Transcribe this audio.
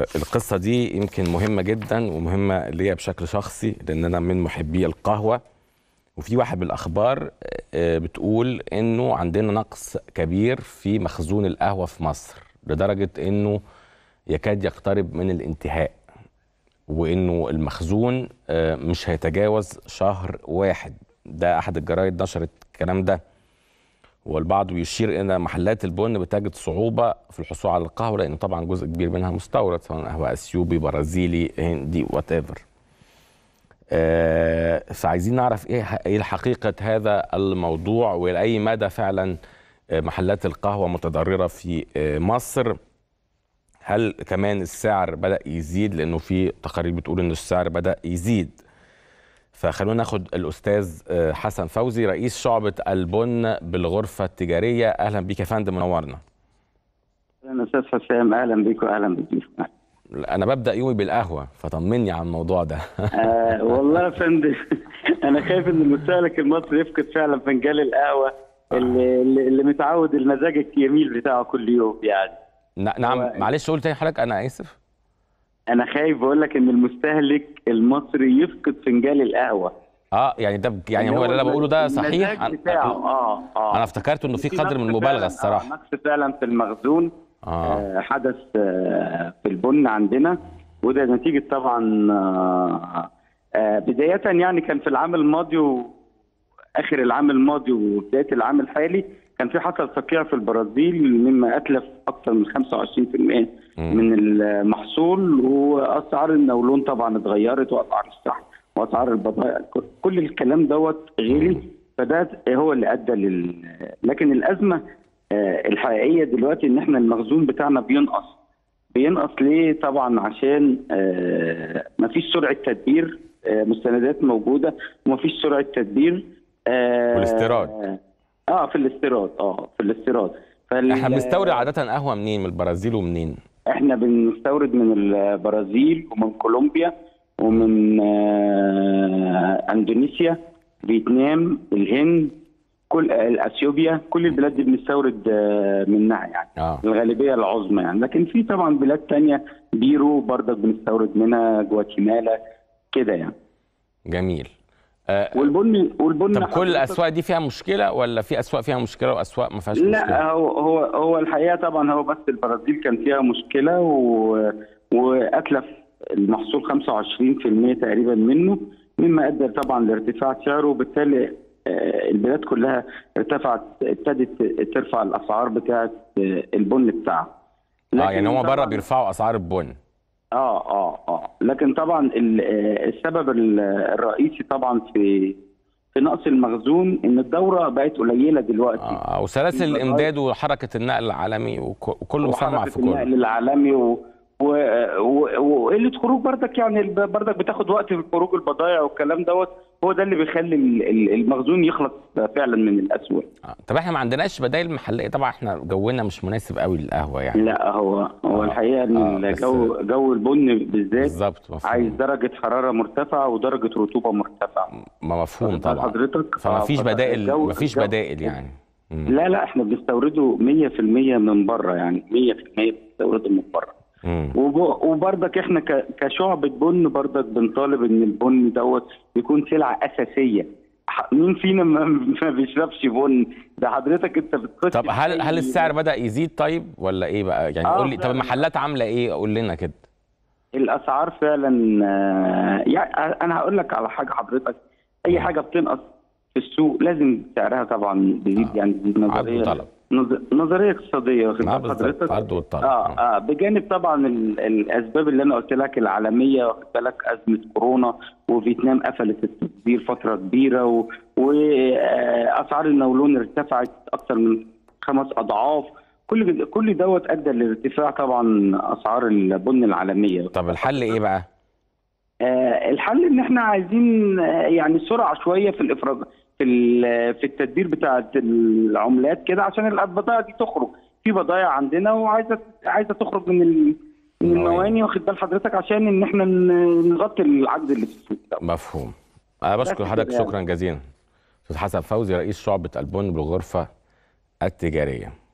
القصه دي يمكن مهمه جدا ومهمه ليا بشكل شخصي لان انا من محبي القهوه وفي واحد من الاخبار آه، بتقول انه عندنا نقص كبير في مخزون القهوه في مصر لدرجه انه يكاد يقترب من الانتهاء وانه المخزون آه، مش هيتجاوز شهر واحد ده احد الجرايد نشرت الكلام ده والبعض بيشير ان محلات البن بتجد صعوبه في الحصول على القهوه لان طبعا جزء كبير منها مستورد سواء قهوه اثيوبي برازيلي هندي وات ايفر فعايزين نعرف ايه ايه حقيقه هذا الموضوع ولاي مدى فعلا آه، محلات القهوه متضرره في آه، مصر هل كمان السعر بدا يزيد لانه في تقارير بتقول ان السعر بدا يزيد فخلونا ناخد الاستاذ آه، حسن فوزي رئيس شعبه البن بالغرفه التجاريه اهلا بيك يا فندم منورنا اهلا استاذ حسام اهلا بيك واهلا بالضيوف انا ببدا يومي بالقهوه فطمني على الموضوع ده آه والله يا فندم انا خايف ان المستهلك المصري يفقد فعلا فنجان القهوه اللي, اللي اللي متعود المزاج الجميل بتاعه كل يوم يعني ن- نعم هو- معلش قول تاني حضرتك انا اسف انا خايف بقول لك ان المستهلك المصري يفقد فنجان القهوه اه يعني ده ب- يعني هو اللي انا بقوله ده صحيح المزاج انا, بتاعه اه اه أنا افتكرت انه في في قدر من نقص المبالغه فعلاً- الصراحه آه نقص فعلا في المخزون اه آه، حدث آه، في البن عندنا وده نتيجة طبعا آه، آه، بداية يعني كان في العام الماضي وآخر العام الماضي وبداية العام الحالي كان في حصل صقيع في البرازيل مما أتلف أكثر من 25% من المحصول وأسعار النولون طبعا اتغيرت وأسعار السحب وأسعار البضائع كل الكلام دوت غلي فده هو اللي أدى لل لكن الأزمة آه، الحقيقيه دلوقتي ان احنا المخزون بتاعنا بينقص بينقص ليه طبعا عشان آه، مفيش سرعه تدبير آه، مستندات موجوده ومفيش سرعه تدبير آه، والاستيراد. اه في الاستيراد اه في الاستيراد فال- احنا بنستورد عاده قهوه منين من البرازيل ومنين احنا بنستورد من البرازيل ومن كولومبيا ومن آه، اندونيسيا فيتنام الهند كل آه، اثيوبيا كل البلاد دي بنستورد آه، منها يعني اه الغالبيه العظمى يعني لكن في طبعا بلاد تانية بيرو برضك بنستورد منها جواتيمالا كده يعني جميل آه والبن والبن طب كل حضرتك- الاسواق دي فيها مشكله ولا في اسواق فيها مشكله واسواق ما فيهاش لا مشكله هو هو هو الحقيقه طبعا هو بس البرازيل كان فيها مشكله و... واتلف المحصول 25% تقريبا منه مما ادى طبعا لارتفاع سعره وبالتالي آه، البلاد كلها ارتفعت ابتدت ترفع الاسعار بتاعه آه، البن بتاعها اه يعني هما لكن بره طبعاً- بيرفعوا اسعار البن اه اه اه لكن طبعا ال- آه، السبب ال- الرئيسي طبعا في في نقص المخزون ان الدوره بقت قليله دلوقتي اه وسلاسل في الامداد وحركه النقل العالمي وك- وكله مسمع وحركة في النقل كله العالمي و... و... و... وقله خروج بردك يعني الب- بردك بتاخد وقت في خروج البضائع والكلام دوت هو ده اللي بيخلي ال- ال- المخزون يخلص فعلا من الاسواق آه. طب احنا ما عندناش بدائل محليه طبعا احنا جونا مش مناسب قوي للقهوه يعني لا هو هو آه. الحقيقه ان آه، بس- الجو جو البن بالذات بالظبط مفهوم. عايز درجه حراره مرتفعه ودرجه رطوبه مرتفعه ما مفهوم واخد بال طبعا حضرتك فما آه، فيش فده بدائل الجو- ما فيش الجو- بدائل يعني مم. لا لا احنا بنستورده 100% من بره يعني 100% بنستورده من بره مم. وب- وبرضك احنا ك- كشعبة بن برضك بنطالب ان البن دوت يكون سلعة اساسية ح- مين فينا ما, ما بيشربش بن ده حضرتك انت بتخش طب هل في هل أي- السعر بدا يزيد طيب ولا ايه بقى يعني آه، قول لي طب فعلاً. المحلات عامله ايه قول لنا كده الاسعار فعلا آه، يعني انا هقول لك على حاجة حضرتك اي حاجة بتنقص في السوق لازم سعرها طبعا بيزيد آه. يعني دي عرض نظرية وطلب. نظ- نظرية اقتصادية واخد آه، بال بالظبط حضرتك عرض والطلب اه اه بجانب طبعا ال- الاسباب اللي انا قلت لك العالميه واخد بالك ازمه كورونا وفيتنام قفلت التصدير فتره كبيره واسعار النولون ارتفعت اكثر من خمس اضعاف كل كل دوت ادى لارتفاع طبعا اسعار البن العالميه طب الحل ايه بقى آه الحل ان احنا عايزين آه يعني سرعه شويه في الافراج في ال- في التدبير بتاعه العملات كده عشان البضائع دي تخرج في بضائع عندنا وعايزه عايزه تخرج من ال- من المواني. المواني واخد بال حضرتك عشان ان احنا ن- نغطي العجز اللي في السوق ده مفهوم انا بشكر بس حضرتك كده يعني. شكرا جزيلا استاذ حسن فوزي رئيس شعبه البن بالغرفه التجاريه